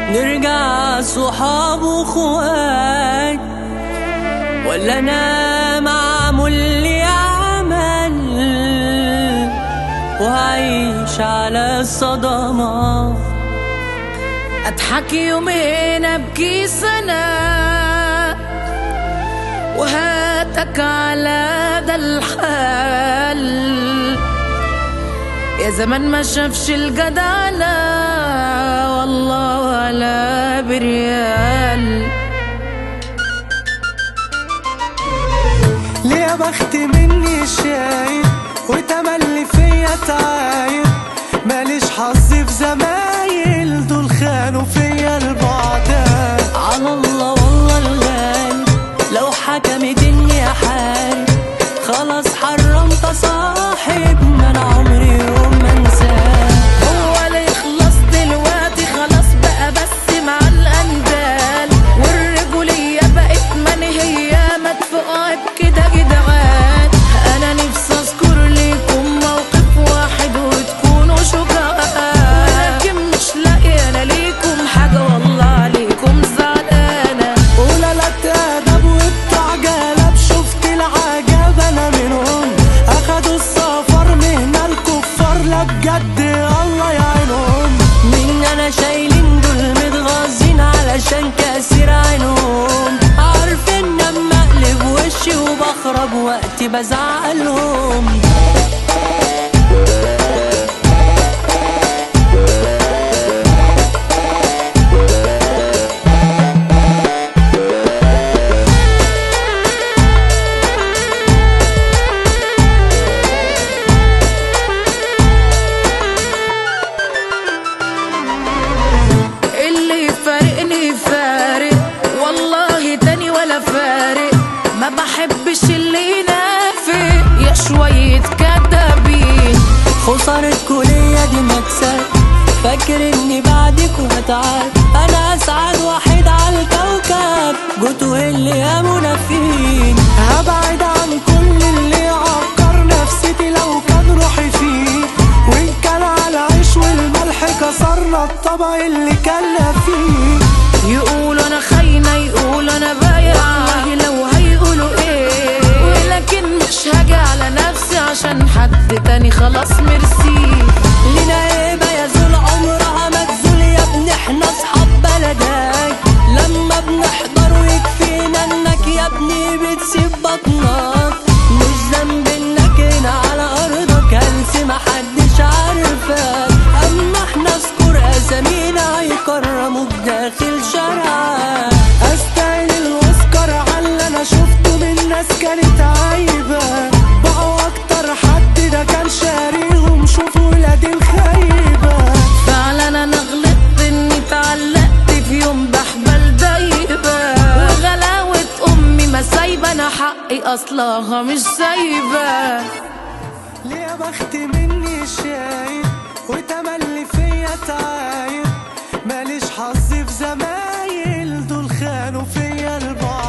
نرجع صحاب واخوات ولا انا معمول لي عمل وهعيش على الصدمات اضحك يومين ابكي سنة وهاتك على ده الحال يا زمان ما شافش الجدعنة والله ولا بريال ليه يا بخت مني شايب وتملي فيا تعايب ماليش حظ في زمايل دول خانوا فيا البعداء على الله والله الغالب لو حكمت اني احارب خلاص حرمت صاحب ما انا عمري يوم ما انساه هو اللي يخلص دلوقتي خلاص بقى بس مع الاندال والرجولية بقت منهية مدفوعة بكده جدعان انا نفسي اذكر ليكم موقف واحد وتكونوا شجعان ولكن مش لاقي انا ليكم حاجة والله عليكم زعلانة ولا لا ادب وبتاع جلب شفت العجب انا منهم اخدوا السفر مهنة الكفار لا بجد الله يعينهم مين انا شايلين دول متغاظين علشان كاسر عينهم عارفين لما اقلب وشي وبخرب وقتي بزعلهم اللي يفارقني فارق والله تاني ولا فارق ما بحبش اللي ينافق يا شوية كدابين خسارة كلية دي مكسب فاكر اني بعدك وهتعب انا اسعد واحد على الكوكب جوتوا اللي يا منافقين هبعد عن كل اللي يعكر نفسيتي لو كان روحي فيه وان كان على العيش والملح كسرنا الطبق اللي كنا فيه يقولوا انا خاينة يقولوا انا بايعة والله لو هيقولوا ايه ولكن مش هاجي على نفسي عشان حد تاني خلاص ميرسي لينا هيبة يزول عمرها ما تزول يا ابني احنا اصحاب بلدك لما بنحضر ويكفينا انك يا ابني بتسيب بطنك مش ذنب انك هنا على ارضك هلس محدش عارفك اما احنا اذكر اسامينا هيكرموك داخل شارعك استاهل الاوسكار على اللي انا شفته من ناس كانت عايبه بقوا اكتر حد ده كان شاريهم شوفوا ولاد الخيبه فعلا انا غلطت اني اتعلقت في يوم بحبل دايبة وغلاوة امي ما سايبة انا حقي اصلها مش سايبة ليه يا بخت مني شايب وتملي فيا تعايب ماليش حظ في زمايل دول خانوا فيا البعض